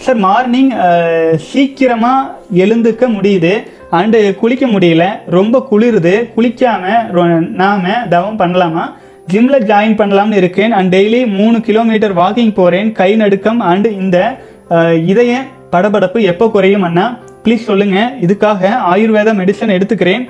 sir morning சீக்கிரமாக எழுந்துக்க முடியுது and குளிக்க முடியல ரொம்ப குளிருது குளிக்காம ரொ- நாம தவம் பண்ணலாமா ஜிம்மில் ஜாயின் பண்ணலாம்னு இருக்கேன் அண்ட் டெய்லி மூணு கிலோமீட்டர் வாக்கிங் போகிறேன் கை நடுக்கம் அண்டு இந்த அஹ், இதய படபடப்பு எப்போ குறையும் அண்ணா ப்ளீஸ் சொல்லுங்கள் இதுக்காக ஆயுர்வேத மெடிசன் எடுத்துக்கிறேன்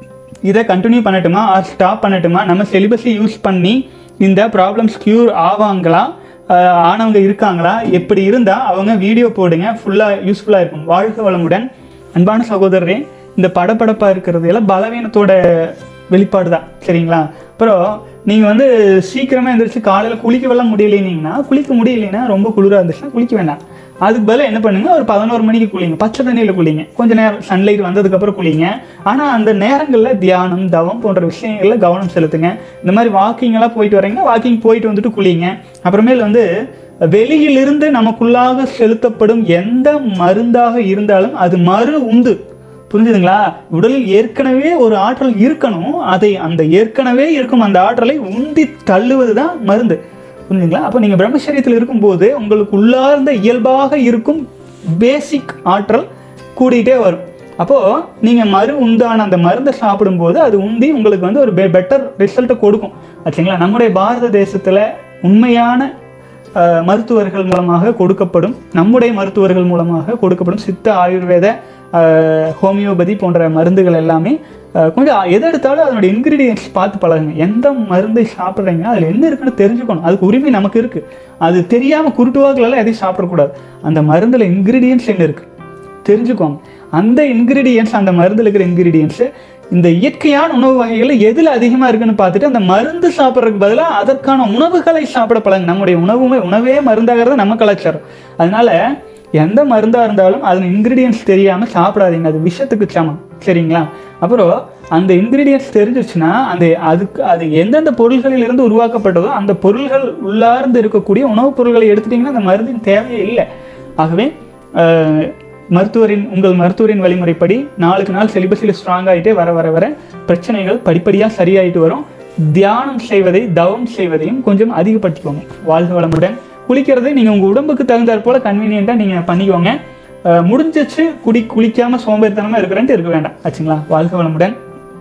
இதை கண்டினியூ பண்ணட்டுமா ஆர் ஸ்டாப் பண்ணட்டுமா நம்ம சிலிபஸை யூஸ் பண்ணி இந்த ப்ராப்ளம்ஸ் க்யூர் ஆவாங்களா ஆஹ் ஆனவங்க இருக்காங்களா எப்படி இருந்தால் அவங்க வீடியோ போடுங்க ஃபுல்லாக யூஸ்ஃபுல்லாக இருக்கும் வாழ்க வளமுடன் அன்பான சகோதரரே இந்த படபடப்பாக இருக்கிறது எல்லாம் பலவீனத்தோட வெளிப்பாடு தான் சரிங்களா அப்புறம் நீங்கள் வந்து சீக்கிரமாக எந்திரிச்சு காலையில் குளிக்கவெல்லாம் முடியலைனீங்கன்னா குளிக்க முடியலைன்னா ரொம்ப குளிராக இருந்துச்சுன்னா குளிக்க வேண்டாம் அதுக்கு பதிலா என்ன பண்ணுங்க ஒரு பதினோரு மணிக்கு குளிங்க பச்சை தண்ணியில் குளிங்க கொஞ்ச நேரம் சன்லைட் வந்ததுக்கப்புறம் குளிங்க ஆனால் அந்த நேரங்களில் தியானம் தவம் போன்ற விஷயங்கள்ல கவனம் செலுத்துங்க இந்த மாதிரி வாக்கிங் எல்லாம் போயிட்டு வரீங்கன்னா வாக்கிங் போயிட்டு வந்துட்டு குளிங்க அப்புறமேல் வந்து வெளியிலிருந்து நமக்குள்ளாக செலுத்தப்படும் எந்த மருந்தாக இருந்தாலும் அது மறு உந்து புரிஞ்சுதுங்களா உடலில் ஏற்கனவே ஒரு ஆற்றல் இருக்கணும் அதை அந்த ஏற்கனவே இருக்கும் அந்த ஆற்றலை உந்தி தள்ளுவது தான் மருந்து புரிஞ்சுங்களா அப்போ நீங்கள் பிரம்மச்சரியத்தில் இருக்கும்போது உங்களுக்கு உள்ளார்ந்த இயல்பாக இருக்கும் பேசிக் ஆற்றல் கூடிட்டே வரும் அப்போது நீங்கள் மறு உண்டான அந்த மருந்தை சாப்பிடும்போது அது உந்தி உங்களுக்கு வந்து ஒரு பெட்டர் ரிசல்ட்டை கொடுக்கும் ஆச்சுங்களா நம்முடைய பாரத தேசத்தில் உண்மையான அஹ், மருத்துவர்கள் மூலமாக கொடுக்கப்படும் நம்முடைய மருத்துவர்கள் மூலமாக கொடுக்கப்படும் சித்த ஆயுர்வேத அஹ், ஹோமியோபதி போன்ற மருந்துகள் எல்லாமே அஹ், கொஞ்சம் எது எடுத்தாலும் அதனுடைய இன்க்ரீடியன்ஸ் பார்த்து பழகுங்க எந்த மருந்தை சாப்பிட்றீங்க அதில் என்ன இருக்குன்னு தெரிஞ்சுக்கணும் அதுக்கு உரிமை நமக்கு இருக்குது அது தெரியாமல் குருட்டுவாக்கெல்லாம் எதையும் சாப்பிடக்கூடாது அந்த மருந்தில் இன்க்ரீடியன்ஸ் என்ன இருக்குது தெரிஞ்சுக்கோங்க அந்த இன்க்ரீடியன்ஸ் அந்த மருந்தில் இருக்கிற இன்க்ரீடியன்ஸு இந்த இயற்கையான உணவு வகைகளில் எதில் அதிகமாக இருக்குன்னு பார்த்துட்டு அந்த மருந்து சாப்பிட்றதுக்கு பதிலாக அதற்கான உணவுகளை சாப்பிட பழங்க நம்முடைய உணவுமே உணவே மருந்தாகிறது நம்ம கலாச்சாரம் அதனால எந்த மருந்தாக இருந்தாலும் அதன் இன்க்ரீடியன்ஸ் தெரியாமல் சாப்பிடாதீங்க அது விஷத்துக்கு சமம் சரிங்களா அப்புறம் அந்த இன்க்ரீடியன்ஸ் தெரிஞ்சிச்சுன்னா அந்த அதுக்கு அது எந்தெந்த பொருள்களில் இருந்து உருவாக்கப்பட்டதோ அந்த பொருள்கள் உள்ளார்ந்து இருக்கக்கூடிய உணவுப் பொருள்களை எடுத்துட்டிங்கன்னா அந்த மருந்தின் தேவையே இல்லை ஆகவே அஹ், மருத்துவரின் உங்கள் மருத்துவரின் வழிமுறைப்படி நாளுக்கு நாள் சிலிபஸில் ஸ்ட்ராங் ஆகிட்டே வர வர வர பிரச்சனைகள் படிப்படியாக சரியாயிட்டு வரும் தியானம் செய்வதை தவம் செய்வதையும் கொஞ்சம் அதிகப்படுத்திக்கோங்க வாழ்க வளமுடன் குளிக்கிறதை நீங்கள் உங்கள் உடம்புக்கு தகுந்தாற் போல கன்வீனியண்ட்டாக நீங்கள் பண்ணிக்கோங்க அஹ், முடிஞ்சிச்சு குடி குளிக்காமல் சோம்பேறித்தனமாக இருக்கிறேன்ட்டு இருக்க வேண்டாம் ஆச்சுங்களா வாழ்க வளமுடன்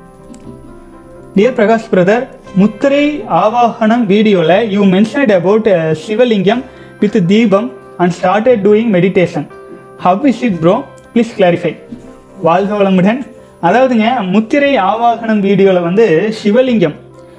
டியர் பிரகாஷ் பிரதர் முத்திரை ஆவாகனம் வீடியோவில் you mentioned about Shivalingam with deepam and started doing meditation how is it bro please clarify வாழ்க வளமுடன் அதாவதுங்க முத்திரை ஆவாகனம் வீடியோவில் வந்து Shivalingam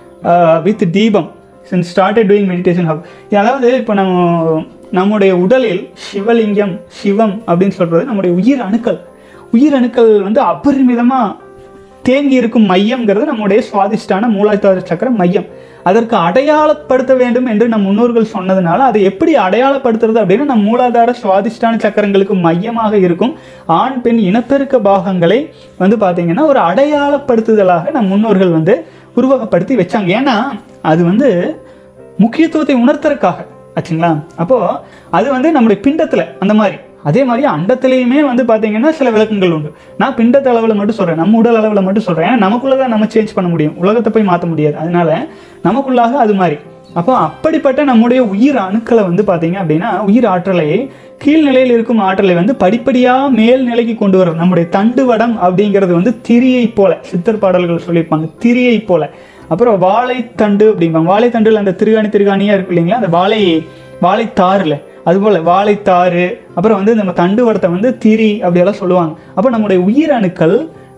with deepam started doing meditation how அதாவது இப்போ நம்ம நம்முடைய உடலில் சிவலிங்கம் சிவம் அப்படின்னு சொல்கிறது நம்முடைய உயிர் அணுக்கள் உயிர் அணுக்கள் வந்து அபரிமிதமாக தேங்கி இருக்கும் மையம்ங்கிறது நம்முடைய சுவாதிஷ்டான மூலாதார சக்கர மையம் அதற்கு அடையாளப்படுத்த வேண்டும் என்று நம் முன்னோர்கள் சொன்னதுனால அதை எப்படி அடையாளப்படுத்துறது அப்படின்னா நம் மூலாதார சுவாதிஷ்டான சக்கரங்களுக்கு மையமாக இருக்கும் ஆண் பெண் இனப்பெருக்க பாகங்களை வந்து பார்த்தீங்கன்னா ஒரு அடையாளப்படுத்துதலாக நம் முன்னோர்கள் வந்து உருவகப்படுத்தி வச்சாங்க ஏன்னா அது வந்து முக்கியத்துவத்தை உணர்த்துறதுக்காக ஆச்சுங்களா அப்போ அது வந்து நம்முடைய பிண்டத்துல அந்த மாதிரி அதே மாதிரி அண்டத்திலையுமே வந்து பார்த்தீங்கன்னா சில விளக்கங்கள் உண்டு நான் பிண்டத்த அளவில் மட்டும் சொல்கிறேன் நம்ம உடல் அளவில் மட்டும் சொல்கிறேன் ஏன்னா நமக்குள்ள தான் நம்ம சேஞ்ச் பண்ண முடியும் உலகத்தை போய் மாற்ற முடியாது அதனால நமக்குள்ளாக அது மாதிரி அப்போ அப்படிப்பட்ட நம்முடைய உயிர் அணுக்களை வந்து பார்த்தீங்க அப்படின்னா உயிர் ஆற்றலை கீழ்நிலையில் இருக்கும் ஆற்றலை வந்து படிப்படியாக மேல் நிலைக்கு கொண்டு வரும் நம்முடைய தண்டுவடம் அப்படிங்கிறது வந்து திரியை போல சித்தர் பாடல்கள் சொல்லியிருப்பாங்க திரியை போல அப்புறம் வாழைத்தண்டு அப்படிம்பாங்க வாழைத்தண்டில் அந்த திருகாணி திருகாணியாக இருக்கு இல்லைங்களா அந்த வாழை வாழைத்தாறுல அதுபோல் வாழைத்தாறு அப்புறம் வந்து நம்ம தண்டுவடத்தை வந்து திரி அப்படியெல்லாம் சொல்லுவாங்க அப்போ நம்முடைய உயிரணுக்கள்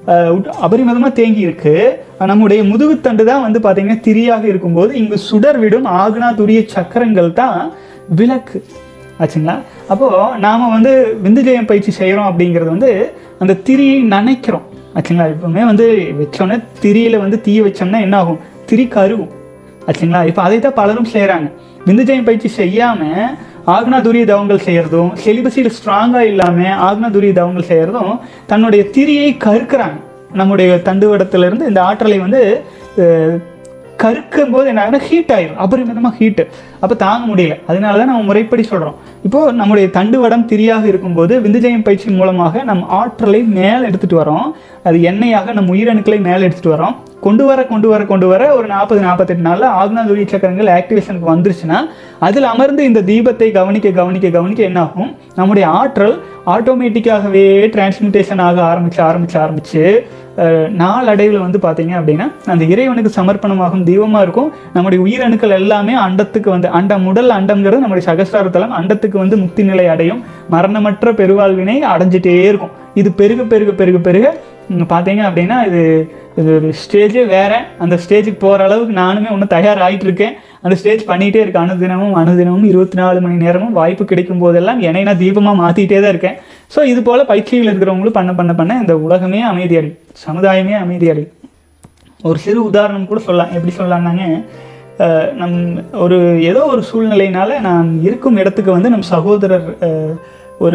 அபரிமிதமாக தேங்கி இருக்கு நம்முடைய முதுகுத்தண்டு தான் வந்து பார்த்தீங்கன்னா திரியாக இருக்கும்போது இங்கு சுடர் விடும் ஆக்னா துரிய சக்கரங்கள் தான் விளக்கு ஆச்சுங்களா அப்போது நாம் வந்து விந்துஜயம் பயிற்சி செய்கிறோம் அப்படிங்கிறது வந்து அந்த திரியை நனைக்கிறோம் ஆச்சுங்களா இப்போவுமே வந்து வச்சோன்னே திரியில் வந்து தீய வச்சோம்னா என்ன ஆகும் திரி கருகும் ஆச்சுங்களா இப்போ அதை தான் பலரும் செய்கிறாங்க விந்துஜயம் பயிற்சி செய்யாமல் ஆக்னாதுரிய தவங்கள் செய்கிறதும் செலிபஸில் ஸ்ட்ராங்காக இல்லாமல் ஆக்னாதுரிய தவங்கள் செய்கிறதும் தன்னுடைய திரியை கருக்கிறாங்க நம்முடைய தண்டுவடத்திலிருந்து இந்த ஆற்றலை வந்து அஹ், கருக்கும் போது என்ன ஆகுனா ஹீட் ஆயிரும் அபரிமிதமாக ஹீட்டு அப்போ தாங்க முடியல அதனால தான் நம்ம முறைப்படி சொல்கிறோம் இப்போது நம்முடைய தண்டுவடம் திரியாக இருக்கும்போது விந்துஜயம் பயிற்சி மூலமாக நம் ஆற்றலை மேலே எடுத்துகிட்டு வரோம் அது எண்ணெயாக நம் உயிரணுக்களை மேலே எடுத்துகிட்டு வரோம் கொண்டு வர கொண்டு வர கொண்டு வர ஒரு நாற்பது நாற்பத்தெட்டு நாளில் ஆக்னாதுரி சக்கரங்கள் ஆக்டிவேஷனுக்கு வந்துருச்சுன்னா அதில் அமர்ந்து இந்த தீபத்தை கவனிக்க கவனிக்க கவனிக்க என்ன ஆகும் நம்முடைய ஆற்றல் ஆட்டோமேட்டிக்காகவே டிரான்ஸ்மிட்டேஷன் ஆக ஆரம்பிச்சு ஆரம்பிச்சு ஆரம்பிச்சு அஹ், நாளடைவில் வந்து பார்த்தீங்க அப்படின்னா அந்த இறைவனுக்கு சமர்ப்பணமாகும் தீபமாக இருக்கும் நம்முடைய உயிரணுக்கள் எல்லாமே அண்டத்துக்கு வந்து அண்டம் முதல் அண்டம்ங்கிறது நம்முடைய சகசிராரத்தலம் அண்டத்துக்கு வந்து முக்தி நிலை அடையும் மரணமற்ற பெருவாழ்வினை அடைஞ்சிட்டே இருக்கும் இது பெருக பெருக பெருக பெருக ம், பார்த்தீங்க அப்படின்னா இது இது ஒரு ஸ்டேஜே வேற அந்த ஸ்டேஜுக்கு போகிற அளவுக்கு நானுமே ஒன்றும் தயாராகிட்டு இருக்கேன் அந்த ஸ்டேஜ் பண்ணிகிட்டே இருக்கேன் அனுதினமும் அனுதினமும் இருபத்தி நாலு மணி நேரமும் வாய்ப்பு கிடைக்கும் போதெல்லாம் என்னை நான் தீபமாக மாற்றிட்டே தான் இருக்கேன் ஸோ இது போல் பயிற்சிகள் இருக்கிறவங்களும் பண்ண பண்ண பண்ண இந்த உலகமே அமைதியடையும் சமுதாயமே அமைதியடையும் ஒரு சிறு உதாரணம் கூட சொல்லலாம் எப்படி சொல்லலாம்னாங்க அஹ், நம் ஒரு ஏதோ ஒரு சூழ்நிலையினால நான் இருக்கும் இடத்துக்கு வந்து நம் சகோதரர் அஹ், ஒரு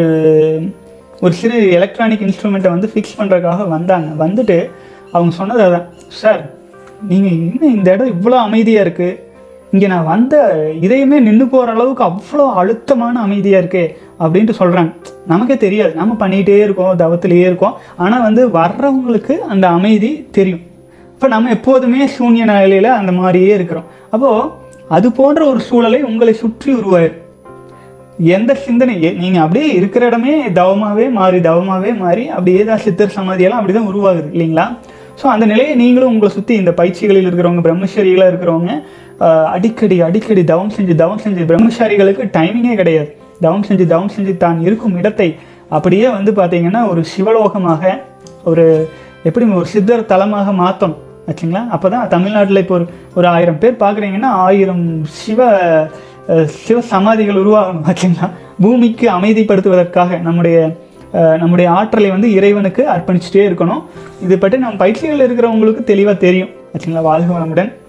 ஒரு சிறு எலக்ட்ரானிக் இன்ஸ்ட்ருமெண்ட்டை வந்து ஃபிக்ஸ் பண்ணுறதுக்காக வந்தாங்க வந்துட்டு அவங்க சொன்னது அதான் சார் நீங்கள் இன்னும் இந்த இடம் இவ்வளோ அமைதியாக இருக்குது இங்கே நான் வந்த இதயமே நின்று போகிற அளவுக்கு அவ்வளோ அழுத்தமான அமைதியாக இருக்கே அப்படின்ட்டு சொல்கிறாங்க நமக்கே தெரியாது நம்ம பண்ணிகிட்டே இருக்கோம் தவத்திலேயே இருக்கோம் ஆனால் வந்து வர்றவங்களுக்கு அந்த அமைதி தெரியும் இப்போ நம்ம எப்போதுமே சூன்ய நிலையில் அந்த மாதிரியே இருக்கிறோம் அப்போது அது போன்ற ஒரு சூழலை உங்களை சுற்றி உருவாயிரும் எந்த சிந்தனை எ- நீங்க அப்படியே இருக்கிற இடமே தவமாவே மாறி தவமாவே மாறி அப்படியே தான் சித்தர் சமாதியெல்லாம் அப்படி தான் உருவாகுது இல்லைங்களா ஸோ அந்த நிலையை நீங்களும் உங்களை சுற்றி இந்த பயிற்சிகளில் இருக்கிறவங்க பிரம்மச்சாரிகளாக இருக்கிறவங்க ஆஹ், அடிக்கடி அடிக்கடி தவம் செஞ்சு தவம் செஞ்சு பிரம்மச்சாரிகளுக்கு டைமிங்கே கிடையாது தவம் செஞ்சு தவம் செஞ்சு தான் இருக்கும் இடத்தை அப்படியே வந்து பார்த்தீங்கன்னா ஒரு சிவலோகமாக ஒரு எப்படி ஒரு சித்தர் தலமாக மாற்றணும் ஆச்சுங்களா அப்போ தான் தமிழ்நாட்டில் இப்போ ஒரு ஒரு ஆயிரம் பேர் பார்க்குறீங்கன்னா ஆயிரம் சிவ அஹ், சிவ சமாதிகள் உருவாகணும் ஆச்சுங்களா பூமிக்கு அமைதிப்படுத்துவதற்காக நம்முடைய அஹ், நம்முடைய ஆற்றலை வந்து இறைவனுக்கு அர்ப்பணிச்சுட்டே இருக்கணும் இது பற்றி நம்ம பயிற்சிகள் இருக்கிறவங்களுக்கு தெளிவாக தெரியும் ஆச்சுங்களா வாழ்க வளமுடன்